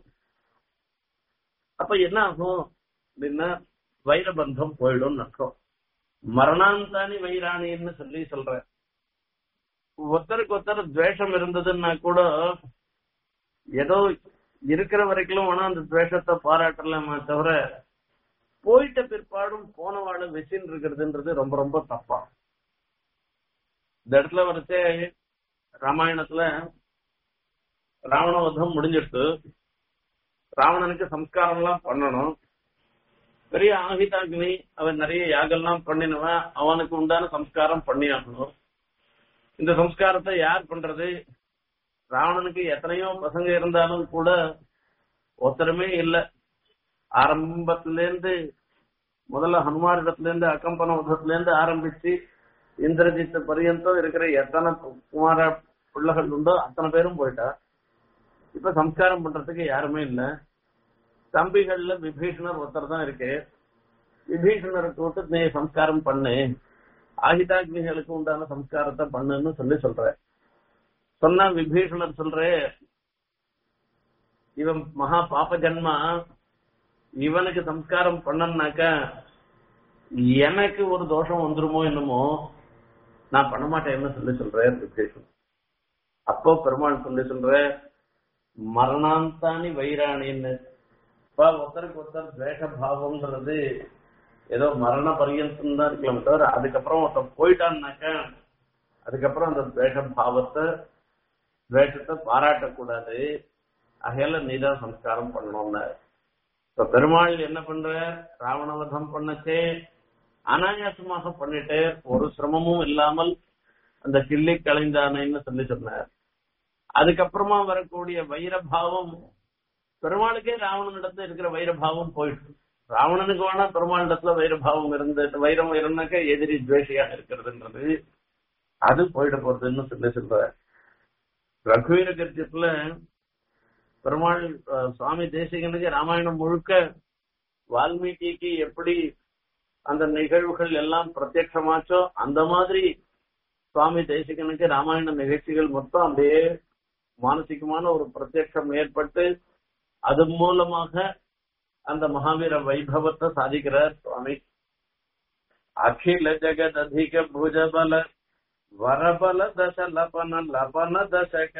அப்ப என்ன ஆகும் அப்படின்னா வைரபந்தம் போயிடும் அர்த்தம் மரணாந்தானி வைராணின்னு சொல்லி சொல்றேன் ஒருத்தருக்கு ஒருத்தர் துவேஷம் இருந்ததுன்னா கூட ஏதோ இருக்கிற வரைக்கும் வேணா அந்த துவேஷத்தை பாராட்டலாமா தவிர போயிட்ட பிற்பாடும் போனவாளை வச்சுன்னு இருக்கிறதுன்றது ரொம்ப ரொம்ப தப்பா இந்த இடத்துல வரச்சே ராமாயணத்துல ராவணவதம் முடிஞ்சிடுத்து ராவணனுக்கு சம்ஸ்காரம் எல்லாம் பண்ணணும் பெரிய ஆகிதாக்னி அவன் நிறைய யாகெல்லாம் பண்ணினவன் அவனுக்கு உண்டான சம்ஸ்காரம் பண்ணி ஆகணும் இந்த சம்ஸ்காரத்தை யார் பண்றது ராவணனுக்கு எத்தனையோ பசங்க இருந்தாலும் கூட ஒருத்தருமே இல்ல ஆரம்பத்துல இருந்து முதல்ல ஹனுமார் இடத்துல இருந்து அக்கம்பன உதத்துல இருந்து ஆரம்பிச்சு இந்திரஜித் பரியந்தம் இருக்கிற எத்தனை குமார பிள்ளைகள் உண்டோ அத்தனை பேரும் போயிட்டா இப்ப சம்ஸ்காரம் பண்றதுக்கு யாருமே இல்ல தம்பிகள்ல விபீஷணர் ஒருத்தர் தான் இருக்கு விபீஷணரை கூட்டு நீ சம்ஸ்காரம் பண்ணு ஆகிதாக்னிகளுக்கு உண்டான சம்ஸ்காரத்தை பண்ணுன்னு சொல்லி சொல்ற சொன்னா விபீஷணர் சொல்ற இவன் மகா பாப ஜன்மா இவனுக்கு சம்ஸ்காரம் பண்ணனாக்கா எனக்கு ஒரு தோஷம் வந்துருமோ என்னமோ நான் பண்ண மாட்டேன்னு சொல்லி சொல்றேன் விபீஷன் அப்போ பெருமாள் சொல்லி சொல்ற மரணாந்தானி வைராணின்னு இப்ப ஒருத்தருக்கு ஒருத்தர் துவேஷ பாவம்ன்றது ஏதோ மரண பரியந்தம் தான் இருக்கலாம் தவிர அதுக்கப்புறம் ஒருத்தன் போயிட்டான்னாக்கா அதுக்கப்புறம் அந்த துவேஷ பாவத்தை துவேஷத்தை பாராட்டக்கூடாது அகையில நீதான் சம்ஸ்காரம் பண்ணணும்னு இப்ப பெருமாள் என்ன பண்ற ராவணவதம் பண்ணச்சே அனாயாசமாக பண்ணிட்டு ஒரு சிரமமும் இல்லாமல் அந்த கிள்ளி கலைந்தானேன்னு சொல்லி சொன்னார் அதுக்கப்புறமா வரக்கூடிய வைரபாவம் பெருமாளுக்கே ராவணனிடத்துல இருக்கிற வைரபாவம் போயிடுச்சு ராவணனுக்கு வேணா பெருமாளிடத்துல வைரபாவம் இருந்து வைரம் இருந்தாக்க எதிரி துவேஷியாக இருக்கிறதுன்றது அது போயிட போறதுன்னு சொல்லி சொல்ற ரகுவீர கத்தியத்துல பெருமாள் அஹ், சுவாமி தேசிகனுக்கு ராமாயணம் முழுக்க வால்மீகிக்கு எப்படி அந்த நிகழ்வுகள் எல்லாம் பிரத்யட்சமாச்சோ அந்த மாதிரி சுவாமி தேசிகனுக்கு ராமாயண நிகழ்ச்சிகள் மொத்தம் அப்படியே மானசிகமான ஒரு பிரத்யட்சம் ஏற்பட்டு அது மூலமாக அந்த மகாவீர வைபவத்தை சாதிக்கிறார் சுவாமி அகில ஜெகத் அதிக புஜபல வரபல தச லபன லபன தசக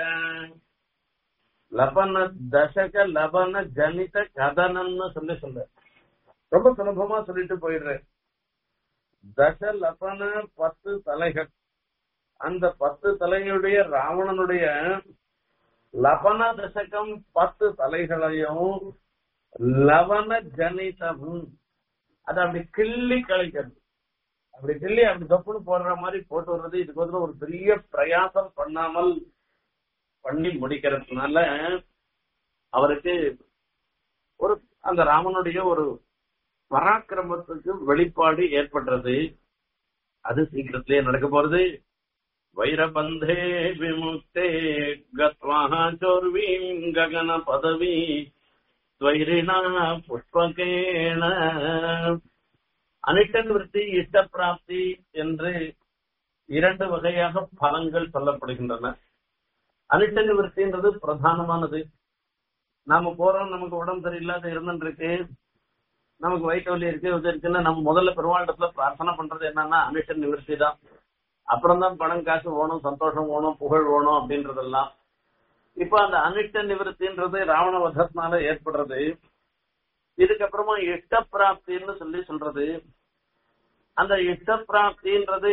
லபன தசக லபன ஜனித கதனம்னு சொல்லி சொல்ற ரொம்ப சுலபமா சொல்லிட்டு போயிடுறேன் தச லபன பத்து தலைகள் அந்த பத்து தலையுடைய ராவணனுடைய லபன தசகம் பத்து தலைகளையும் லவன ஜனிதம் அது அப்படி கிள்ளி கழிக்கிறது அப்படி கிள்ளி அப்படி தப்புன்னு போடுற மாதிரி போட்டு வர்றது இதுக்கு வந்து ஒரு பெரிய பிரயாசம் பண்ணாமல் பண்ணி முடிக்கிறதுனால அவருக்கு ஒரு அந்த ராமனுடைய ஒரு பராக்கிரமத்துக்கு வெளிப்பாடு ஏற்படுறது அது சீக்கிரத்திலே நடக்க போறது வைரபந்தே விமுக்தே கத்வா சோர்வீம் ககன பதவி ஸ்வைரிணா புஷ்பகேண அனிட்டன் விருத்தி இஷ்ட பிராப்தி என்று இரண்டு வகையாக பலங்கள் சொல்லப்படுகின்றன அனிட்டன் விருத்தின்றது பிரதானமானது நாம போறோம் நமக்கு உடம்பு சரியில்லாத இருந்துருக்கு நமக்கு வயிற்று வலி இருக்கு இது இருக்குன்னு நம்ம முதல்ல பெருமாளிடத்துல பிரார்த்தனை பண்றது என்னன்னா அனிட்டன் நிவர்த்தி தான் அப்புறம் தான் பணம் காசு வேணும் சந்தோஷம் வேணும் புகழ் வேணும் அப்படின்றதெல்லாம் இப்ப அந்த அனிட்ட நிவர்த்தின்றது ராவண வதத்தினால ஏற்படுறது இதுக்கப்புறமா இஷ்ட பிராப்தின்னு சொல்லி சொல்றது அந்த இஷ்ட பிராப்தின்றது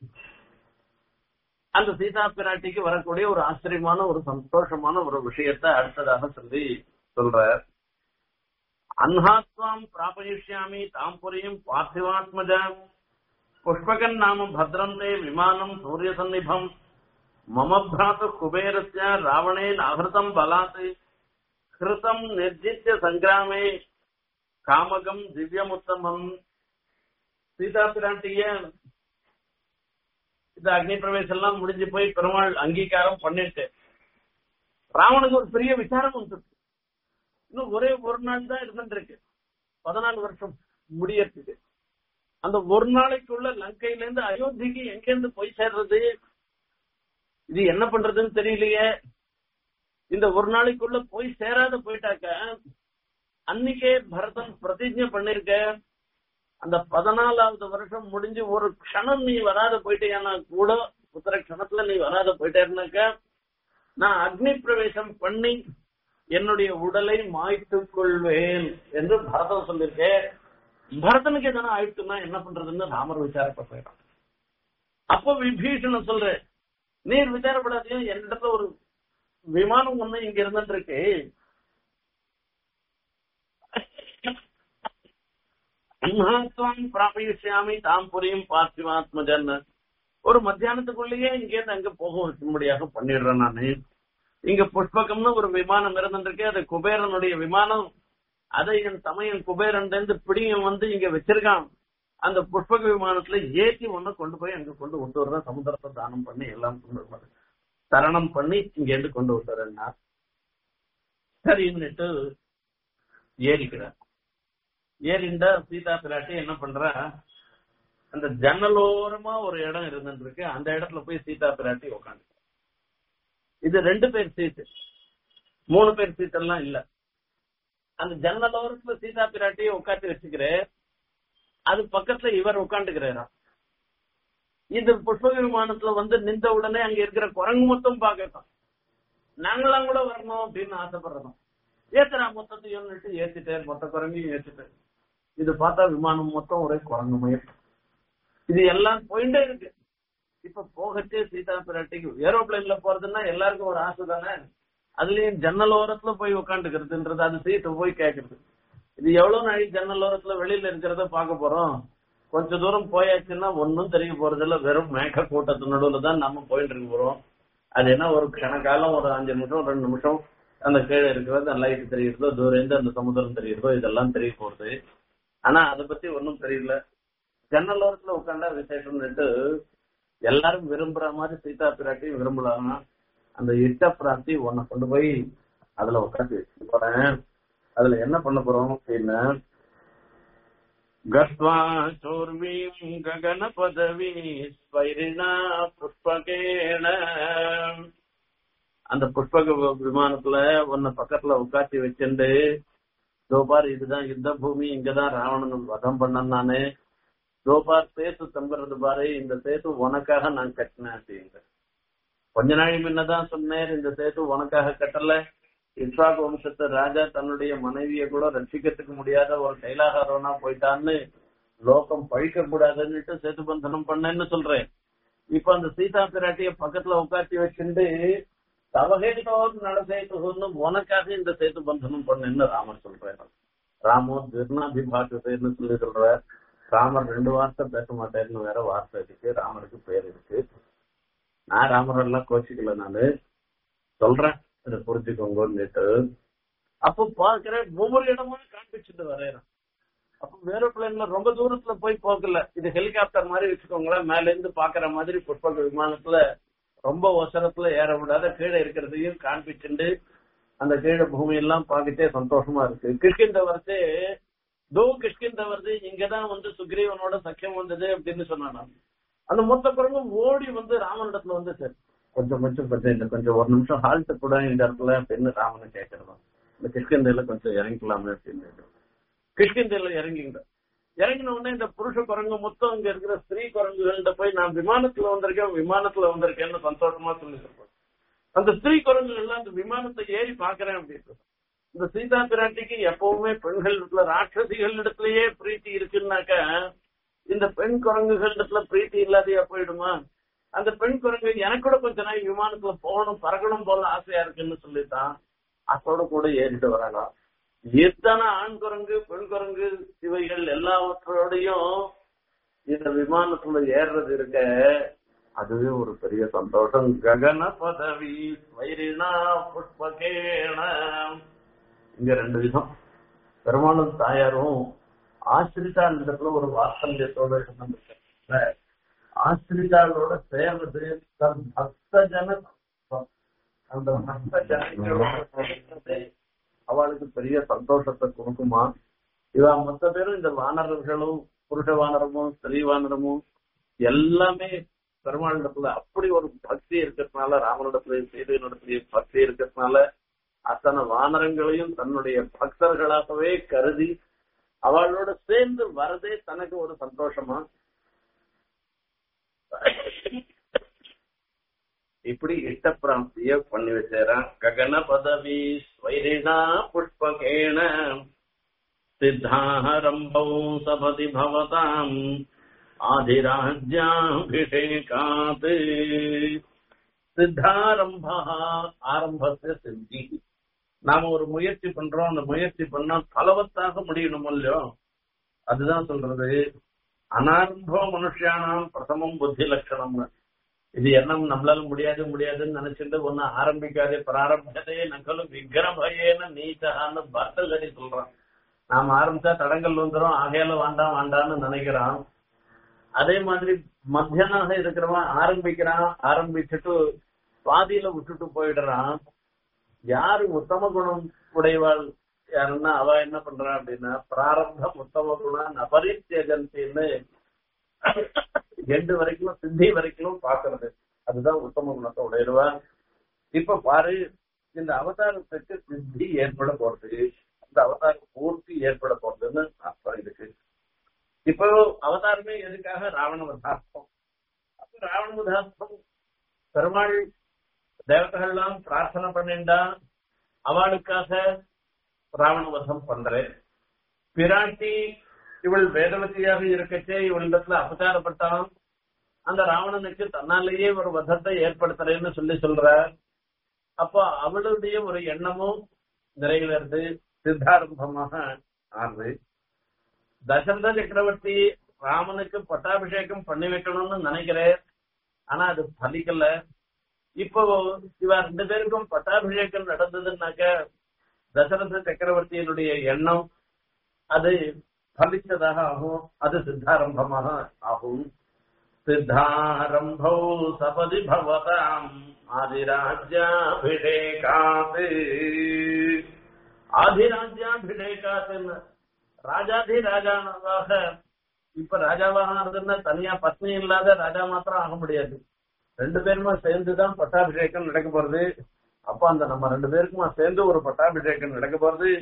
அந்த சீதா பிராட்டிக்கு வரக்கூடிய ஒரு ஆச்சரியமான ஒரு சந்தோஷமான ஒரு விஷயத்த அடுத்ததாக சொல்லி சொல்ற அன்ஹாத்வாம் பிராபயிஷ்யாமி தாம்புரியும் பார்த்திவாத்மஜ புஷ்பகன் நாம பத்ரந்தே விமானம் சூரிய சந்நிபம் மம பிராத்து குபேரஸ்ய ராவணேன் அகிருதம் பலாத் கிருதம் நிர்ஜித்ய சங்கிராமே காமகம் திவ்யமுத்தமம் சீதா பிராட்டிய இந்த அக்னி பிரவேசம் எல்லாம் முடிஞ்சு போய் பெருமாள் அங்கீகாரம் பண்ணிட்டு ராவனுக்கு ஒரு பெரிய விசாரம் வந்துருக்கு இன்னும் ஒரே ஒரு நாள் தான் இருந்துருக்கு பதினாலு வருஷம் முடியறதுக்கு அந்த ஒரு நாளைக்குள்ள லங்கையில இருந்து அயோத்திக்கு எங்கிருந்து போய் சேர்றது இது என்ன பண்றதுன்னு தெரியலையே இந்த ஒரு நாளைக்குள்ள போய் சேராத போயிட்டாக்க அன்னைக்கே பரதன் பிரதிஜை பண்ணிருக்க அந்த பதினாலாவது வருஷம் முடிஞ்சு ஒரு க்ஷணம் நீ வராத போயிட்டேன்னா கூட உத்தர க்ஷணத்துல நீ வராத போயிட்டேன்னாக்க நான் அக்னி பிரவேசம் பண்ணி என்னுடைய உடலை மாய்த்துக் கொள்வேன் என்று பரதன் சொல்லியிருக்கேன் பரதனுக்கு எதனா ஆயிடுச்சுன்னா என்ன பண்றதுன்னு ராமர் விசாரப்படுறான் அப்போ விபீஷணன் சொல்றேன் நீர் விசாரப்படாதையும் என்னிடத்துல ஒரு விமானம் ஒண்ணு இங்க இருந்துட்டு இருக்கு அன்மாத்வம் பிராபயிஷ்யாமி தாம் புரியும் பார்த்திவாத்மஜன் ஒரு மத்தியானத்துக்குள்ளேயே இங்க இருந்து அங்க போக வைக்கும்படியாக பண்ணிடுறேன் நானு இங்க புஷ்பகம்னு ஒரு விமானம் இருந்துருக்கு அது குபேரனுடைய விமானம் அதை என் தமையன் குபேரன் இருந்து பிடியும் வந்து இங்க வச்சிருக்கான் அந்த புஷ்பக விமானத்துல ஏத்தி ஒண்ணு கொண்டு போய் அங்க கொண்டு விட்டு வர்றேன் சமுத்திரத்தை தானம் பண்ணி எல்லாம் கொண்டு வருவாரு தரணம் பண்ணி இங்க இருந்து கொண்டு விட்டுறேன்னா சரின்னுட்டு ஏறிக்கிறார் ஏறிண்டா சீதா பிராட்டி என்ன பண்றா அந்த ஜன்னலோரமா ஒரு இடம் இருந்துட்டு இருக்கு அந்த இடத்துல போய் சீதா பிராட்டி உட்காந்து இது ரெண்டு பேர் சீட்டு மூணு பேர் சீட்டெல்லாம் இல்ல அந்த ஜன்னலோரத்துல சீதா பிராட்டியை உட்காந்து வச்சுக்கிறேன் அது பக்கத்துல இவர் உட்காந்துக்கிறாராம் இந்த புஷ்ப விமானத்துல வந்து நின்ற உடனே அங்க இருக்கிற குரங்கு மொத்தம் பாக்கட்டும் நாங்களாம் கூட வரணும் அப்படின்னு ஆசைப்படுறோம் ஏத்துறா மொத்தத்தையும் ஏத்திட்டேன் மொத்த குரங்கையும் ஏத்திட்டேன் இது பார்த்தா விமானம் மொத்தம் ஒரே குரங்கு மயம் இது எல்லாம் போயிட்டே இருக்கு இப்ப போகச்சே சீதா பிராட்டிக்கு ஏரோப்ளைன்ல போறதுன்னா எல்லாருக்கும் ஒரு ஆசை தானே அதுலயும் ஜன்னல் ஓரத்துல போய் உட்காந்துக்கிறதுன்றது அது சீட்டு போய் கேக்குறது இது எவ்வளவு நாளைக்கு ஜன்னல் ஓரத்துல வெளியில இருக்கிறத பார்க்க போறோம் கொஞ்ச தூரம் போயாச்சுன்னா ஒன்னும் தெரிய போறது இல்ல வெறும் மேக கூட்டத்து நடுவுல தான் நம்ம போயிட்டு இருக்க போறோம் அது என்ன ஒரு கண காலம் ஒரு அஞ்சு நிமிஷம் ரெண்டு நிமிஷம் அந்த கீழே இருக்கிறது அந்த லைட் தெரியுறதோ தூரம் இருந்து அந்த சமுதிரம் தெரியுறதோ இதெல்லாம் தெரிய போறது ஆனா அதை பத்தி ஒன்னும் தெரியல ஜன்னல் ஓரத்துல உட்காந்தா விசேஷம்னுட்டு எல்லாரும் விரும்புற மாதிரி சீதா பிராட்டியும் விரும்பலாம் அந்த இட்ட பிராப்தி உன்னை கொண்டு போய் அதுல உட்காந்து வச்சு போறேன் அதுல என்ன பண்ண போறோம் அப்படின்னா கத்வா சோர்வீம் ககன பதவி ஸ்வைரிணா புஷ்பகேண அந்த புஷ்பக விமானத்துல உன்னை பக்கத்துல உட்காத்தி வச்சுண்டு தோபார் இதுதான் யுத்த பூமி இங்கதான் ராவணன் வதம் பண்ணன் நானு தோபார் சேத்து தம்புறது பாரு இந்த சேத்து உனக்காக நான் கட்டினேன் அப்படிங்க கொஞ்ச நாள் முன்னதான் சொன்னேன் இந்த சேத்து உனக்காக கட்டல இஸ்வாக் வம்சத்து ராஜா தன்னுடைய மனைவியை கூட ரட்சிக்கிறதுக்கு முடியாத ஒரு கைலாகாரவனா போயிட்டான்னு லோகம் பழிக்க கூடாதுன்னுட்டு சேத்து பந்தனம் பண்ணேன்னு சொல்றேன் இப்ப அந்த சீதா பிராட்டிய பக்கத்துல உட்காத்தி வச்சுட்டு தவகேட்டோ நடசேத்து உனக்காக இந்த சேத்து பந்தனம் பண்ணேன்னு ராமர் சொல்றாரு ராமோ திருநாபிபாஷன்னு சொல்லி சொல்ற ராமர் ரெண்டு வார்த்தை பேச மாட்டேன்னு வேற வார்த்தை இருக்கு ராமருக்கு பேர் இருக்கு நான் ராமர் எல்லாம் கோச்சிக்கல நானு சொல்றேன் இதை புரிஞ்சுக்கோங்கன்னுட்டு அப்ப பாக்குறேன் ஒவ்வொரு இடமா காண்பிச்சுட்டு வரையறான் அப்ப ஏரோப்ளேன்ல ரொம்ப தூரத்துல போய் போகல இது ஹெலிகாப்டர் மாதிரி வச்சுக்கோங்களேன் மேல இருந்து பாக்குற மாதிரி புஷ்பக விமானத்துல ரொம்ப ஒசரத்துல ஏற விடாத கீழே இருக்கிறதையும் காண்பிச்சுண்டு அந்த கீழே பூமியெல்லாம் பார்த்துட்டே சந்தோஷமா இருக்கு கிஷ்கிந்த வரது தோ கிஷ்கிந்த வருது இங்கதான் வந்து சுக்ரீவனோட சக்கியம் வந்தது அப்படின்னு சொன்னானா அந்த மொத்த குரங்கும் ஓடி வந்து ராமனிடத்துல வந்து சரி கொஞ்சம் கொஞ்சம் கொஞ்சம் இந்த கொஞ்சம் ஒரு நிமிஷம் ஹால்ட் கூட இந்த இடத்துல அப்படின்னு ராமனை கேட்கறதா இந்த கிஷ்கிந்தையில கொஞ்சம் இறங்கிக்கலாமே அப்படின்னு கிஷ்கிந்தையில இறங்கிங்க இறங்கின உடனே இந்த புருஷ குரங்கு மொத்தம் இங்க இருக்கிற ஸ்திரீ குரங்குகள்கிட்ட போய் நான் விமானத்துல வந்திருக்கேன் விமானத்துல வந்திருக்கேன்னு சந்தோஷமா சொல்லி சொல்றேன் அந்த ஸ்திரீ குரங்குகள் அந்த விமானத்தை ஏறி பாக்குறேன் அப்படின்னு இந்த சீதா பிராட்டிக்கு எப்பவுமே பெண்கள் இடத்துல ராட்சசிகள் இடத்துலயே பிரீத்தி இருக்குன்னாக்க இந்த பெண் குரங்குகள் இடத்துல பிரீத்தி இல்லாதையா போயிடுமா அந்த பெண் குரங்கு எனக்கு கூட கொஞ்ச நாள் விமானத்துல போகணும் பறக்கணும் போல ஆசையா இருக்குன்னு சொல்லித்தான் அதோட கூட ஏறிட்டு வராங்க எத்தனை ஆண் குரங்கு பெண் குரங்கு இவைகள் எல்லாவற்றோடையும் இந்த விமானத்துல ஏறுறது இருக்க அதுவே ஒரு பெரிய சந்தோஷம் ககன பதவி வைரிணா புஷ்பகேண இங்க ரெண்டு விதம் பெருமாளும் தாயாரும் ஆசிரிதா இடத்துல ஒரு வாசல்யத்தோட இருந்திருக்க ஆசிரிதாளோட சேர்றது தன் பக்த ஜன அந்த பக்த ஜனங்களோட அவளுக்கு பெரிய சந்தோஷத்தை கொடுக்குமா இவ மொத்த பேரும் இந்த வானரர்களும் புருஷ வானரமும் ஸ்திரீ வானரமும் எல்லாமே பெருமாளிடத்துல அப்படி ஒரு பக்தி இருக்கிறதுனால ராமனிடத்துலயும் சீதையினிடத்துலயும் பக்தி இருக்கிறதுனால அத்தனை வானரங்களையும் தன்னுடைய பக்தர்களாகவே கருதி அவளோட சேர்ந்து வரதே தனக்கு ஒரு சந்தோஷமா இப்படி இஷ்ட பிராப்திய பண்ணி வச்சாரான் ககன பதவி ஸ்வைரிணா புஷ்பகேண சித்தாரம்பௌ சபதி பவதாம் ஆதிராஜ்யாபிஷேகாத் சித்தாரம்பா ஆரம்பத்தை சித்தி நாம ஒரு முயற்சி பண்றோம் அந்த முயற்சி பண்ணா பலவத்தாக முடியணும் இல்லையோ அதுதான் சொல்றது அனாரம்போ மனுஷியானாம் பிரதமம் புத்தி லட்சணம்னு இது என்ன நம்மளால முடியாது முடியாதுன்னு நினைச்சிட்டு ஒண்ணு ஆரம்பிக்காதே பிராரம்பதே நகலும் விக்கிரபயேன நீச்சகான்னு பர்த்தல் சொல்றான் நாம ஆரம்பிச்சா தடங்கள் வந்துடும் ஆகையால வேண்டாம் வேண்டாம்னு நினைக்கிறான் அதே மாதிரி மத்தியானாக இருக்கிறவன் ஆரம்பிக்கிறான் ஆரம்பிச்சுட்டு பாதியில விட்டுட்டு போயிடுறான் யாரு உத்தம குணம் உடையவாள் யாருன்னா அவ என்ன பண்றா அப்படின்னா பிராரம்பம் உத்தம குணம் அபரித்தியஜந்தின்னு எண்டு வரைக்கும் சித்தி வரைக்கும் பாக்குறது அதுதான் உத்தம குணத்தை உடையவா இப்ப பாரு இந்த அவதாரத்துக்கு சித்தி ஏற்பட போறது அந்த அவதாரம் பூர்த்தி ஏற்பட போறதுன்னு அர்த்தம் இருக்கு இப்போ அவதாரமே எதுக்காக ராவண வதார்த்தம் அப்ப ராவண வதார்த்தம் பெருமாள் தேவதைகள்லாம் பிரார்த்தனை பண்ணிண்டா அவளுக்காக ராவண வதம் பண்றேன் பிராட்டி இவள் வேதவதியாக இருக்கச்சே இவளிடத்துல அபச்சாரப்பட்டான் அந்த ராவணனுக்கு தன்னாலேயே ஒரு வதத்தை ஏற்படுத்துறேன்னு சொல்லி சொல்ற அப்போ அவளுடைய ஒரு எண்ணமும் நிறைவேறது சித்தாரம்பமாக ஆறுது தசரத சக்கரவர்த்தி ராமனுக்கு பட்டாபிஷேகம் பண்ணி வைக்கணும்னு நினைக்கிறேன் ஆனா அது பலிக்கல இப்போ இவ ரெண்டு பேருக்கும் பட்டாபிஷேகம் நடந்ததுன்னாக்க தசரத சக்கரவர்த்தியினுடைய எண்ணம் அது பலிச்சதாக ஆகும் அது சித்தாரம்பமாக ஆகும் சித்தாரம்பௌ சபதி பவதாம் ஆதிராஜ்யாபிஷேகாத் ஆதிராஜ்யாபிஷேகாத்துன்னு ராஜாதி ராஜாவாக இப்ப ராஜாவாக இருந்ததுன்னா தனியா பத்னி இல்லாத ராஜா மாத்திரம் ஆக முடியாது ரெண்டு பேருமா சேர்ந்துதான் பட்டாபிஷேகம் நடக்க போறது அப்ப அந்த நம்ம ரெண்டு பேருக்குமா சேர்ந்து ஒரு பட்டாபிஷேகம் நடக்க போறது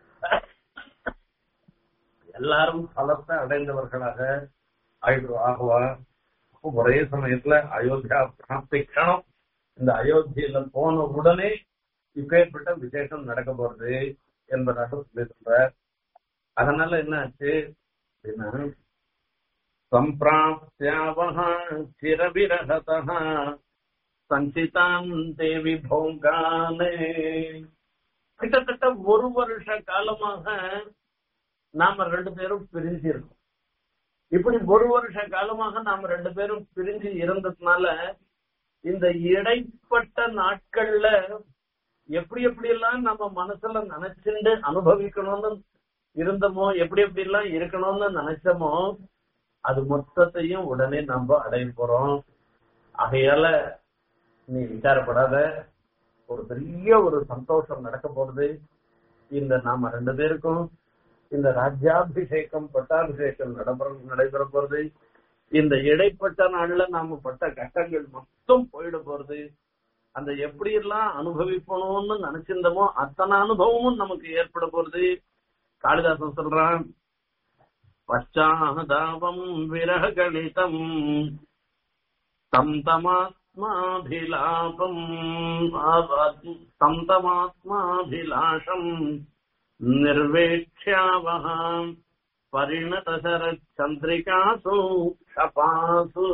எல்லாரும் பலத்தை அடைந்தவர்களாக ஆயிடு ஆகுவா அப்போ ஒரே சமயத்துல அயோத்தியா பிராப்தி கணம் இந்த அயோத்தியில போன உடனே இப்பேற்பட்ட விசேஷம் நடக்க போறது என்பதாக சொல்லி சொல்ற அதனால என்ன ஆச்சு அப்படின்னா சம்பிராப்தியாவஹ சிரவிரகதः சஞ்சிதான் தேவி போங்கானே கிட்டத்தட்ட ஒரு வருஷ காலமாக நாம ரெண்டு பேரும் பிரிஞ்சு இருக்கோம் இப்படி ஒரு வருஷ காலமாக நாம ரெண்டு பேரும் பிரிஞ்சு இருந்ததுனால இந்த இடைப்பட்ட நாட்கள்ல எப்படி எப்படி எல்லாம் நம்ம மனசுல நினைச்சுண்டு அனுபவிக்கணும்னு இருந்தோமோ எப்படி எப்படி எல்லாம் இருக்கணும்னு நினைச்சோமோ அது மொத்தத்தையும் உடனே நம்ம அடைய போறோம் ஆகையால நீ விசாரப்படாத ஒரு பெரிய ஒரு சந்தோஷம் நடக்க போறது இந்த நாம ரெண்டு பேருக்கும் இந்த ராஜ்யாபிஷேகம் பட்டாபிஷேகம் நடைபெற நடைபெற போறது இந்த இடைப்பட்ட நாள்ல நாம பட்ட கட்டங்கள் மொத்தம் போயிட போறது அந்த எப்படி எல்லாம் அனுபவிப்பணும்னு நினைச்சிருந்தோமோ அத்தனை அனுபவமும் நமக்கு ஏற்பட போறது காளிதாசன் சொல்றான் பச்சாதாபம் விரகலிதம் தம் தமாத்மாபிலாபம் தம் தமாத்மாபிலாஷம் நிர்வேக்ஷாவகாம் பரிணத சந்திரிகாசு கபாசு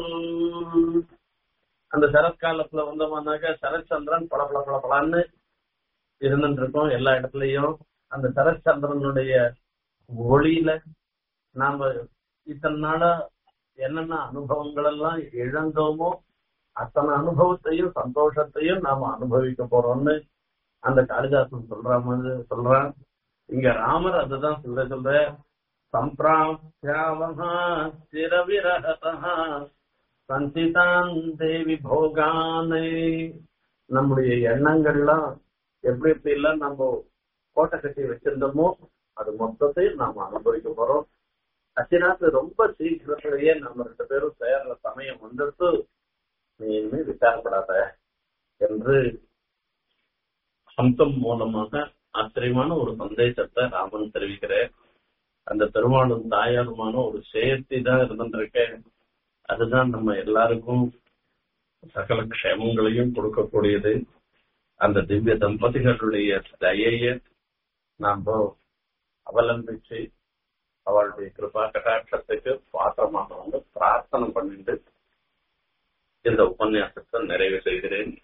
அந்த சரத்காலத்துல வந்தோம்னாக்க சரச்சந்திரன் பல பல பல பலன்னு இருந்துட்டு இருக்கோம் எல்லா இடத்துலயும் அந்த சரச்சந்திரனுடைய ஒளியில நாம இத்தனை நாளா என்னென்ன அனுபவங்கள் எல்லாம் இழந்தோமோ அத்தனை அனுபவத்தையும் சந்தோஷத்தையும் நாம அனுபவிக்க போறோம்னு அந்த காளிதாசன் சொல்ற மாதிரி சொல்றான் இங்க ராமர் அதுதான் சொல்ற சொல்ற சம்பிராப்தியாவகா சிரவிரகதா சந்திதான் தேவி போகானே நம்முடைய எண்ணங்கள்லாம் எப்படி எப்படி எல்லாம் நம்ம கோட்டை கட்டி வச்சிருந்தோமோ அது மொத்தத்தையும் நாம அனுபவிக்க போறோம் அச்சினாத்து ரொம்ப சீக்கிரத்திலேயே நம்ம ரெண்டு பேரும் சேர்ற சமயம் வந்துட்டு நீ இனிமே விசாரப்படாத என்று சந்தம் மூலமாக ஆச்சரியமான ஒரு சந்தேசத்தை ராமன் தெரிவிக்கிறார் அந்த பெருமாளும் தாயாருமான ஒரு சேர்த்தி தான் இருந்துருக்கேன் அதுதான் நம்ம எல்லாருக்கும் சகல க்ஷேமங்களையும் கொடுக்கக்கூடியது அந்த திவ்ய தம்பதிகளுடைய தயைய நாம் அவலம்பிச்சு அவளுடைய கிருபா கட்டாட்சத்துக்கு பாத்திரமாக வந்து பிரார்த்தனை பண்ணிட்டு இந்த உபன்யாசத்தை நிறைவு செய்கிறேன்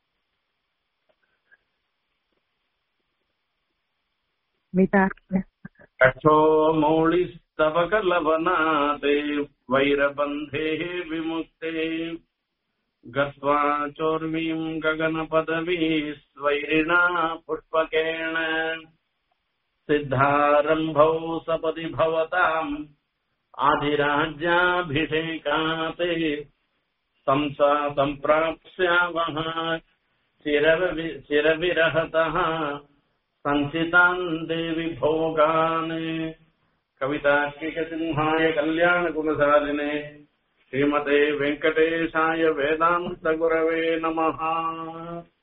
कक्षो मौलिस्तव कलवनाते वैरबन्धेः विमुक्ते गत्वा चोर्वीम् गगनपदवी स्वैरिणा पुष्पकेण सिद्धारम्भौ सपदि भवताम् आधिराज्याभिषेकाते संसा सम्प्राप्स्यावः चिरवि चिरविरहतः संचितान् देवि भोगान् कवितार्किकसिंहाय कल्याणगुणशालिने श्रीमते वेङ्कटेशाय वेदान्तगुरवे नमः